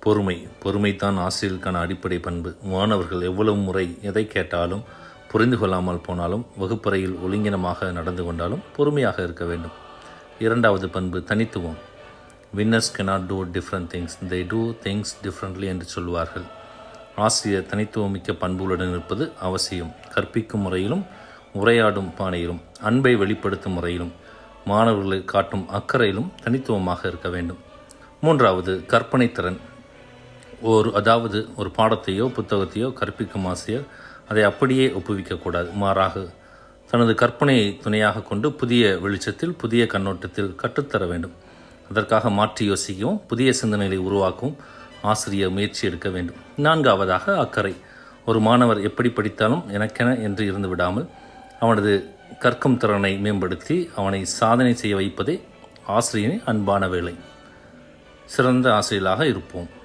பொறுமை பொறுமைதான் ஆசிரியருக்கான அடிப்படை பண்பு மாணவர்கள் எவ்வளவு முறை எதை கேட்டாலும் புரிந்து கொள்ளாமல் போனாலும் வகுப்பறையில் ஒழுங்கினமாக நடந்து கொண்டாலும் பொறுமையாக இருக்க வேண்டும் இரண்டாவது பண்பு தனித்துவம் winners cannot do different things they do things differently என்று சொல்வார்கள் ஆசிரியர் தனித்துவமிக்க பண்புகளுடன் இருப்பது அவசியம் கற்பிக்கும் முறையிலும் உரையாடும் பாணியிலும் அன்பை வெளிப்படுத்தும் முறையிலும் மாணவர்களை காட்டும் அக்கறையிலும் தனித்துவமாக இருக்க வேண்டும் மூன்றாவது கற்பனை திறன் ஒரு அதாவது ஒரு பாடத்தையோ புத்தகத்தையோ கற்பிக்கும் ஆசிரியர் அதை அப்படியே ஒப்புவிக்கக்கூடாது மாறாக தனது கற்பனையை துணையாக கொண்டு புதிய வெளிச்சத்தில் புதிய கண்ணோட்டத்தில் கற்றுத்தர வேண்டும் அதற்காக மாற்றி யோசிக்கவும் புதிய சிந்தனைகளை உருவாக்கவும் ஆசிரியர் முயற்சி எடுக்க வேண்டும் நான்காவதாக அக்கறை ஒரு மாணவர் எப்படி படித்தாலும் எனக்கென என்று இருந்து விடாமல் அவனது கற்கும் திறனை மேம்படுத்தி அவனை சாதனை செய்ய வைப்பதே ஆசிரியரின் அன்பான வேலை சிறந்த ஆசிரியராக இருப்போம்